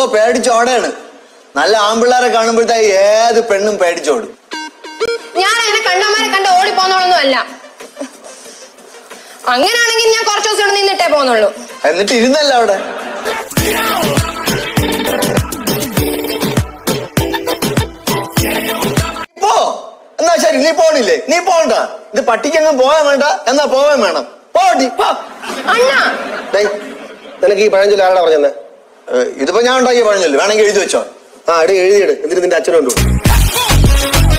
പേടിച്ചോടെയാണ് നല്ല ആമ്പിള്ളാരെ കാണുമ്പോഴത്തേ ഏത് പെണ്ണും പേടിച്ചോടും ഞാൻ അങ്ങനെ കണ്ടമാരെ കണ്ട് ഓടി പോന്നോളൊന്നും അല്ല അങ്ങനാണെങ്കിൽ ഞാൻ കുറച്ച് ദിവസം ഇവിടെ നിന്നിട്ടേ പോന്നുള്ളൂ എന്നിട്ട് ഇരുന്നല്ല അവിടെ പോ എന്നാ ശരി നീ പോണില്ലേ നീ പോണ്ട ഇത് പട്ടിക്കങ്ങ് പോവാൻ വേണ്ട എന്നാ പോവാൻ വേണം പോടി പോ അണ്ണാ ഡേയ് നിനക്ക് ഈ പഴഞ്ചൊല്ലി ആരാടാ പറഞ്ഞെന്നെ ഏ, ഇതിപ്പോ ഞാൻ ഉണ്ടാക്കി പറഞ്ഞല്ലോ വേണമെങ്കിൽ എഴുതി വെച്ചോ ആ എടി എഴുതിയിട് എന്നിട്ട് നിന്റെ അച്ഛനും കൊണ്ടു